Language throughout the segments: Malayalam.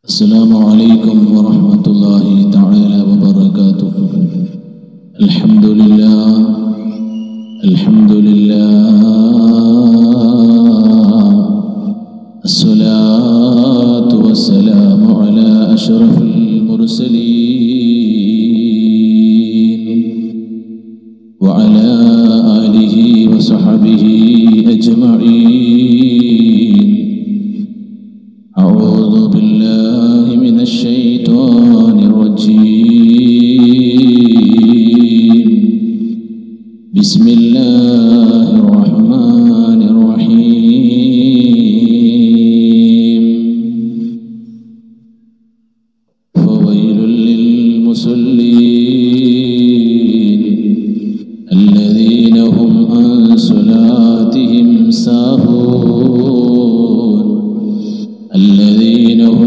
السلام عليكم ورحمة الله تعالى وبركاته الحمد لله الحمد لله الصلاة والسلام على أشرف المرسلين وعلى آله وصحبه أجمعين أعوذ بالله من الشيطان الرجيم بسم الله الرحمن الرحيم فويل للمصلين الذين هم عن صلاتهم ساهون الذين هم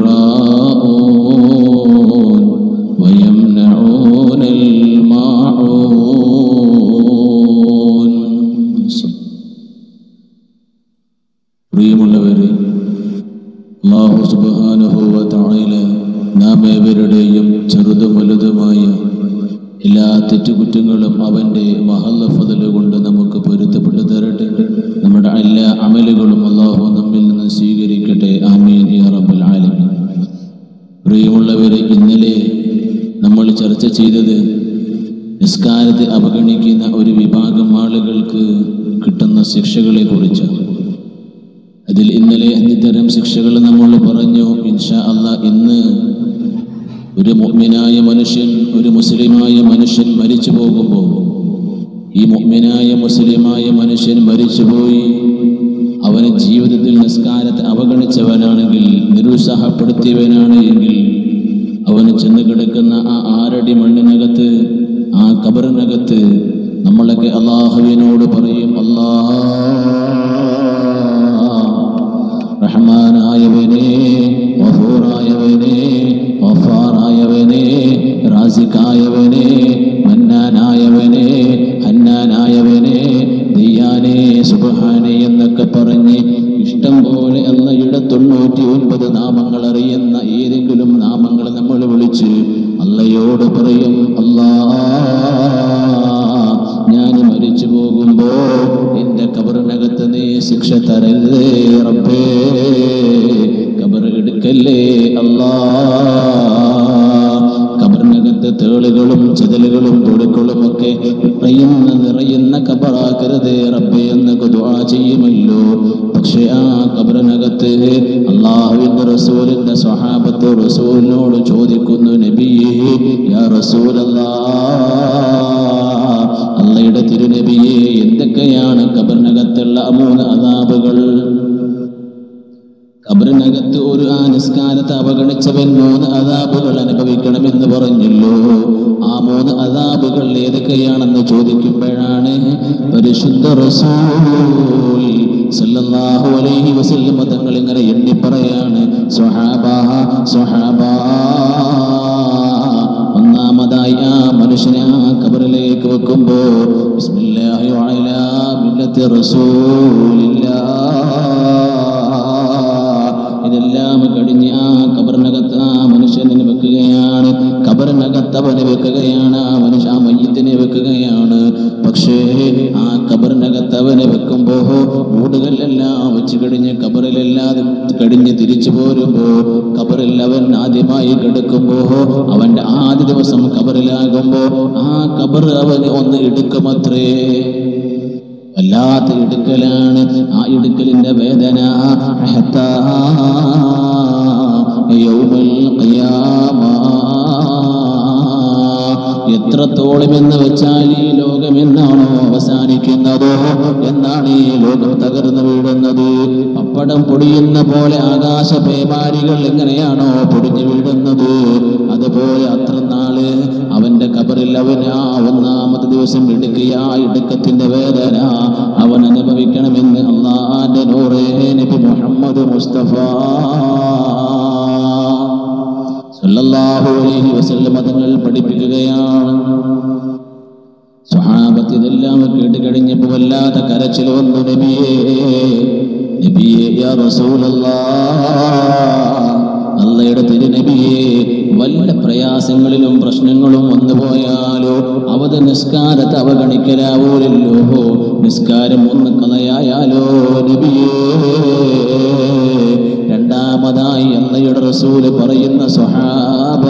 يراءون ويمنعون الماعون പ്രിയമുള്ളവരെ അള്ളാഹു സുബാനുഭവ താഴല നാം ഏവരുടെയും ചെറുതും വലുതുമായ എല്ലാ തെറ്റുകുറ്റങ്ങളും അവൻ്റെ മഹല്ല ഫതല് കൊണ്ട് നമുക്ക് പൊരുത്തപ്പെട്ടു തരട്ടെ നമ്മുടെ എല്ലാ അമലുകളും അള്ളാഹു നമ്മിൽ നിന്ന് സ്വീകരിക്കട്ടെ ആമീൻ യാ റബ്ബൽ ആലമീൻ പ്രിയമുള്ളവരെ ഇന്നലെ നമ്മൾ ചർച്ച ചെയ്തത് നിസ്കാരത്തെ അവഗണിക്കുന്ന ഒരു വിഭാഗം ആളുകൾക്ക് കിട്ടുന്ന ശിക്ഷകളെ കുറിച്ചാണ് അതിൽ ഇന്നലെ അഞ്ചുതരം ശിക്ഷകൾ നമ്മൾ പറഞ്ഞു ഇൻഷാ അള്ളാ ഇന്ന് ഒരു മുഅ്മിനായ മനുഷ്യൻ ഒരു മുസ്ലിമായ മനുഷ്യൻ മരിച്ചു പോകുമ്പോൾ ഈ മുഅ്മിനായ മുസ്ലിമായ മനുഷ്യൻ മരിച്ചുപോയി അവന് ജീവിതത്തിൽ നിസ്കാരത്തെ അവഗണിച്ചവനാണെങ്കിൽ നിരുത്സാഹപ്പെടുത്തിയവനാണ് എങ്കിൽ അവന് ചെന്ന് കിടക്കുന്ന ആ ആറടി മണ്ണിനകത്ത് ആ കബറിനകത്ത് നമ്മളൊക്കെ അള്ളാഹുവിനോട് പറയും അല്ലാ റഹ്മാനായവനെ വഹൂറായവനെ വഫാറായവനെ റാസിക്കായവനെ മന്നാനായവനെ ഹന്നാനായവനെ ദയ്യാനെ സുബഹാനെ എന്നൊക്കെ പറഞ്ഞ് ഇഷ്ടം പോലെ അള്ളയുടെ തൊണ്ണൂറ്റി ഒൻപത് നാമങ്ങൾ അറിയുന്ന ഏതെങ്കിലും നാമങ്ങൾ നമ്മൾ വിളിച്ച് അള്ളയോട് പറയും അല്ലാ ഞാൻ മരിച്ചു പോകുമ്പോ എന്റെ കബറിനകത്ത് നീ ശിക്ഷ തരരുതേ റബ്ബേ കബർ എടുക്കല്ലേ അല്ലാ കബറിനകത്ത് തേളുകളും ചെതലുകളും തൊടുക്കളും ഒക്കെ നിറയുന്ന നിറയുന്ന കബറാക്കരുതേ റബ്ബേ എന്ന് ദുആ ചെയ്യുമല്ലോ പക്ഷെ ആ കബറിനകത്ത് അള്ളാഹുവിന്റെ റസൂലിന്റെ സ്വഹാബത്ത് റസൂലിനോട് ചോദിക്കുന്നു നബിയേ യാ റസൂലല്ലാ അള്ളയുടെ തിരുനബിയെ എന്തൊക്കെയാണ് കബറിനകത്തുള്ള ആ മൂന്ന് അതാപുകൾ കബറിനകത്ത് ഒരു ആ നിസ്കാരത്തെ അവഗണിച്ചവൻ മൂന്ന് അതാബുകൾ അനുഭവിക്കണമെന്ന് പറഞ്ഞല്ലോ ആ മൂന്ന് അതാബുകൾ ഏതൊക്കെയാണെന്ന് ചോദിക്കുമ്പോഴാണ് പരിശുദ്ധ റസൂൽ സല്ലല്ലാഹു അലൈഹി വസല്ലം തങ്ങൾ ഇങ്ങനെ എണ്ണി പറയാണ് സ്വഹാബ സ്വഹാബ ഒന്നാമതായി ആ മനുഷ്യനെ ആ കബറിലേക്ക് വെക്കുമ്പോ ബിസ്മില്ലാഹി വഅലാ മില്ലത്തി റസൂലില്ലാ ഇതെല്ലാം കഴിഞ്ഞ് ആ കബറിനകത്ത് ആ മനുഷ്യനെ വെക്കുകയാണ് കബറിനകത്ത് അവനെ വെക്കുകയാണ് ആ മനുഷ്യ ആ മയ്യത്തിനെ വെക്കുകയാണ് പക്ഷേ ആ കബറിനകത്ത് അവനെ വെക്കുമ്പോ മൂടുകല്ലെല്ലാം വെച്ച് കഴിഞ്ഞ് കബറിലെല്ലാതെ കഴിഞ്ഞ് തിരിച്ചു പോരുമ്പോ കബറിൽ അവൻ ആദ്യമായി കിടക്കുമ്പോ അവന്റെ ആദ്യ ദിവസം കബറിലാകുമ്പോ ആ കബർ അവന് ഒന്ന് എടുക്കുമത്രേ വല്ലാത്ത ഇടുക്കലാണ് ആ ഇടുക്കലിന്റെ വേദന ഹത്താ യൗമൽ ഖിയാമ എത്രത്തോളം എന്ന് വെച്ചാൽ ഈ ലോകം എന്നാണോ അവസാനിക്കുന്നതോ എന്നാണ് ഈ ലോകം തകർന്നു വീഴുന്നത് പപ്പടം പൊടിയുന്ന പോലെ ആകാശ പേമാരികൾ എങ്ങനെയാണോ പൊടിഞ്ഞു വീഴുന്നത് അതുപോലെ അത്ര നാള് അവന്റെ കബറിൽ അവൻ ആ ഒന്നാമത്തെ ദിവസം ഇടുക്കിയ ആ ഇടുക്കത്തിന്റെ വേദന അവൻ അനുഭവിക്കണമെന്ന് അള്ളാന്റെ നൂറേ നബി മുഹമ്മദ് മുസ്തഫ സല്ലല്ലാഹു അലൈഹി വസല്ലം തങ്ങൾ പഠിപ്പിക്കുകയാണ് സ്വഹാബത്ത് ഇതെല്ലാം കേട്ട് കഴിഞ്ഞപ്പോ വല്ലാത്ത കരച്ചിൽ വന്നു നബിയേ നബിയേ യാ റസൂലല്ലാ അള്ളയുടെ തിരുനബിയെ വല്ല പ്രയാസങ്ങളിലും പ്രശ്നങ്ങളും വന്നു പോയാലോ അവത് നിസ്കാരത്തെ അവഗണിക്കലാവൂരല്ലോ നിസ്കാരം ഒന്ന് കളയായാലോ നബിയേ രണ്ടാമതായി അള്ളയുടെ റസൂല് പറയുന്ന സ്വഹാബ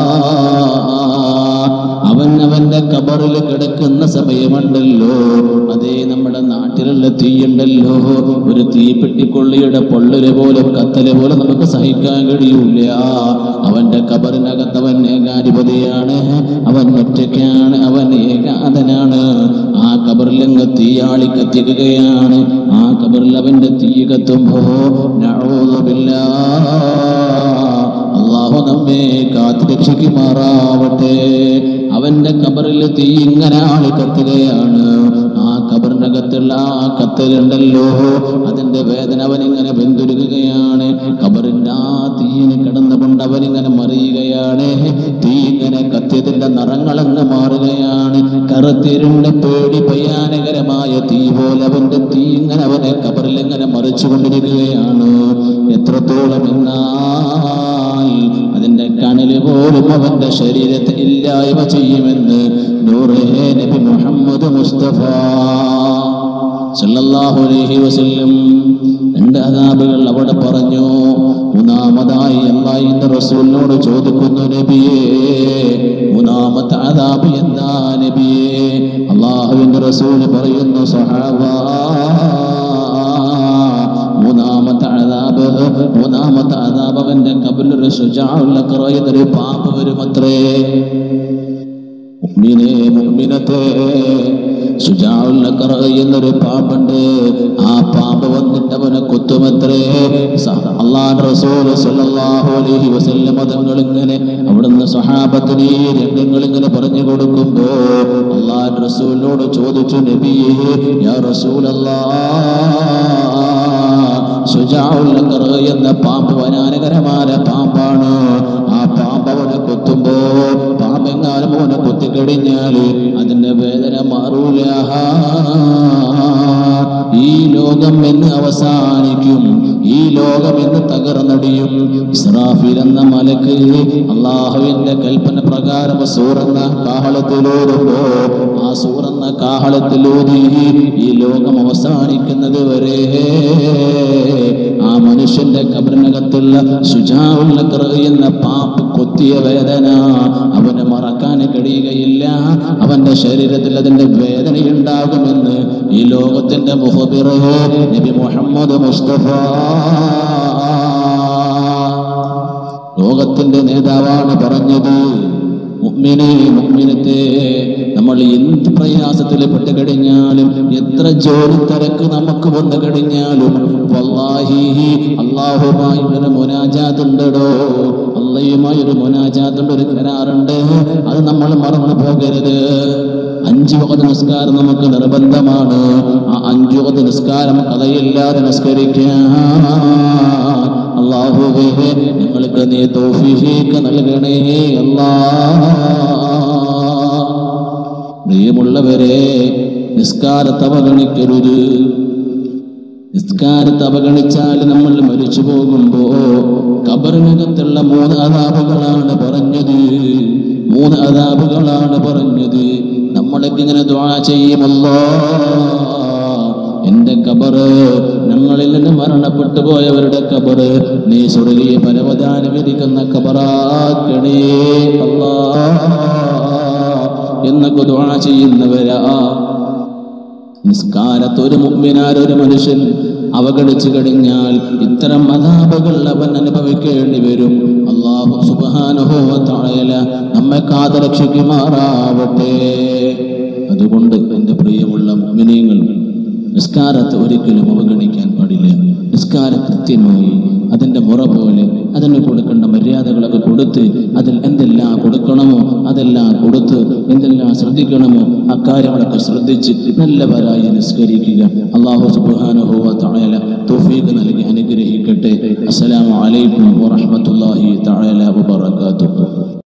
അവൻ അവന്റെ കബറിൽ കിടക്കുന്ന സമയമുണ്ടല്ലോ അതേ നമ്മുടെ നാട്ടിലുള്ള തീയുണ്ടല്ലോ ഒരു തീപ്പെട്ടിക്കൊള്ളിയുടെ പൊള്ളല് പോലെ കത്തല് പോലെ നമുക്ക് സഹിക്കാൻ കഴിയൂല അവന്റെ കബറിനകത്ത് അവൻ ഏകാധിപതിയാണ് അവൻ ഒറ്റയ്ക്കാണ് അവൻ ഏകാന്തനാണ് ആ കബറിലങ്ങ് തീയാളി കത്തിക്കുകയാണ് ആ കബറിൽ അവന്റെ തീ കത്തുമ്പോ നഊദുബില്ലാ അള്ളാഹു നമ്മെ കാത്തുരക്ഷിക്കുമാറാവട്ടെ അവന്റെ കബറിൽ തീ ഇങ്ങനെ ആള് കത്തുകയാണ് ആ കബറിനകത്തുള്ള ആ കത്തലുണ്ടല്ലോ അതിന്റെ വേദന അവനിങ്ങനെ വെന്തുരുകയാണ് കബറിന്റെ ആ തീയിന് കിടന്നുകൊണ്ട് അവനിങ്ങനെ മറിയുകയാണ് തീ ഇങ്ങനെ കത്തിയതിന്റെ നിറങ്ങളങ്ങ് മാറുകയാണ് കറുത്തിരുണ്ട പേടി ഭയാനകരമായ തീ പോലെ അവന്റെ തീ ഇങ്ങനെ അവനെ കബറിൽ ഇങ്ങനെ മറിച്ചുകൊണ്ടിരിക്കുകയാണ് എത്രത്തോളം എന്നാൽ അതിന്റെ കണല് പോലും അവന്റെ ശരീരത്തെ ഇല്ലായ്മ ചെയ്യുമെന്ന് നൂറേ നബി മുഹമ്മദ് മുസ്തഫ സല്ലല്ലാഹു അലൈഹി വസല്ലം രണ്ട് അതാബുകൾ അവിടെ പറഞ്ഞു മൂന്നാമതായി അള്ളാഹിന്റെ റസൂലിനോട് ചോദിക്കുന്നു നബിയേ മൂന്നാമത്തെ അതാബ് എന്താ നബിയേ അള്ളാഹുവിന്റെ റസൂല് പറയുന്നു സഹാബ മൂന്നാമത്തെ അതാബ് മൂന്നാമത്തെ അതാബ് അവന്റെ കബിലൊരു ശുചാവുള്ള കുറയുന്നൊരു പാമ്പ് വരുമത്രേ മുഅ്മിനേ മുഅ്മിനത്തെ ശുചാഉൽ അഖറ എന്നൊരു പാമ്പുണ്ട് ആ പാമ്പ് വന്നിട്ട് അവനെ കുത്തുമത്രേ സഹ- അള്ളാഹുവിന്റെ റസൂൽ സല്ലല്ലാഹു അലൈഹി വസല്ലം തങ്ങൾ ഇങ്ങനെ അവിടുന്ന് സഹാബത്തിന് ഈ രംഗങ്ങൾ ഇങ്ങനെ പറഞ്ഞു കൊടുക്കുമ്പോ അള്ളാഹുവിന്റെ റസൂലിനോട് ചോദിച്ചു നബിയേ യാ റസൂലല്ലാഹ് ശുചാഉൽ അഖറ എന്ന പാമ്പ് വനാനകരമായ പാമ്പാണ് ആ പാമ്പ് അവനെ കൊത്തുമ്പോ പാമ്പെങ്ങാനും അവനെ കൊത്തിക്കഴിഞ്ഞാൽ അതിന്റെ വേദന മാറൂല ഈ ലോകം എന്ന് അവസാനിക്കും ഈ ലോകം എന്ന് തകർന്നടിയും ഇസ്രാഫിൽ എന്ന മലക്ക് അള്ളാഹുവിന്റെ കൽപ്പന പ്രകാരം സൂറന്ന കാഹളത്തിലൂറുമ്പോ ആ സൂറന്ന കാഹളത്തിലൂതി ഈ ലോകം അവസാനിക്കുന്നത് വരെ ആ മനുഷ്യന്റെ കബറിനകത്തുള്ള സുജാവുള്ള എന്ന പാമ്പ് കൊത്തിയ വേദന അവന് മറക്കാൻ കഴിയുകയില്ല അവന്റെ ശരീരത്തിൽ അതിന്റെ വേദനയുണ്ടാകുമെന്ന് ഈ ലോകത്തിന്റെ മുഹബിറ് നബി മുഹമ്മദ് മുസ്തഫ ലോകത്തിന്റെ നേതാവാണ് പറഞ്ഞത് മുഅ്മിനെ മുഅ്മിനത്തെ നമ്മൾ എന്ത് പ്രയാസത്തിൽ പെട്ട് കഴിഞ്ഞാലും എത്ര ജോലി തിരക്ക് നമുക്ക് വന്നു കഴിഞ്ഞാലും വല്ലാഹി അള്ളാഹുമായി ഒരു മുനാജാത്ത് ഉണ്ടോ അള്ളയുമായി ഒരു മുനാജാത്തുണ്ട് ഒരു കരാറുണ്ട് അത് നമ്മൾ മറന്നു പോകരുത് അഞ്ചു വകത് നിസ്കാരം നമുക്ക് നിർബന്ധമാണ് ആ അഞ്ചു വകത് നിസ്കാരം കഥയില്ലാതെ നിസ്കരിക്കാൻ അള്ളാഹുവേ ഞങ്ങൾക്ക് നീ തൗഫീഖ് നൽകണേ അല്ലാ പ്രിയമുള്ളവരെ നിസ്കാരത്തെ അവഗണിക്കരുത് നിസ്കാരത്തെ അവഗണിച്ചാൽ നമ്മൾ മരിച്ചു പോകുമ്പോ കബറിനകത്തുള്ള മൂന്ന് അതാപുകളാണ് പറഞ്ഞത് മൂന്ന് അതാപുകളാണ് പറഞ്ഞത് നമ്മളൊക്കെ ഇങ്ങനെ ദ്വാ ചെയ്യുമല്ലോ എന്റെ കബറ് ഞങ്ങളിൽ നിന്ന് മരണപ്പെട്ടു പോയവരുടെ കബറ് നീ സ്വർഗീയ പരവധാനം വിധിക്കുന്ന കബറാക്കണേ അല്ലാ എന്നൊക്കെ ദ്വാ ചെയ്യുന്നവരാ നിസ്കാരത്ത് ഒരു മുമ്പിനാൽ ഒരു മനുഷ്യൻ അവഗണിച്ചു കഴിഞ്ഞാൽ ഇത്തരം അതാപകൾ അവൻ അനുഭവിക്കേണ്ടി വരും അള്ളാഹു സുബാനുഹോ താഴല നമ്മെ കാതരക്ഷിക്കുമാറാവട്ടെ അതുകൊണ്ട് എൻ്റെ പ്രിയമുള്ള മുമിനീങ്ങൾ നിസ്കാരത്തെ ഒരിക്കലും അവഗണിക്കാൻ പാടില്ല നിസ്കാരം കൃത്യമായി അതിൻ്റെ മുറ പോലെ അതിന് കൊടുക്കേണ്ട മര്യാദകളൊക്കെ കൊടുത്ത് അതിൽ എന്തെല്ലാം കൊടുക്കണമോ അതെല്ലാം കൊടുത്ത് എന്തെല്ലാം ശ്രദ്ധിക്കണമോ അക്കാര്യങ്ങളൊക്കെ ശ്രദ്ധിച്ച് നല്ലവരായി നിസ്കരിക്കുക അള്ളാഹു സുബാനുഹോവ താഴല തോഫീക്ക് നൽകി അനുഗ്രഹിക്കട്ടെ അസ്സലാമു അലൈക്കും വറഹ്മത്തുള്ളാഹി തആല വബറകാതുഹു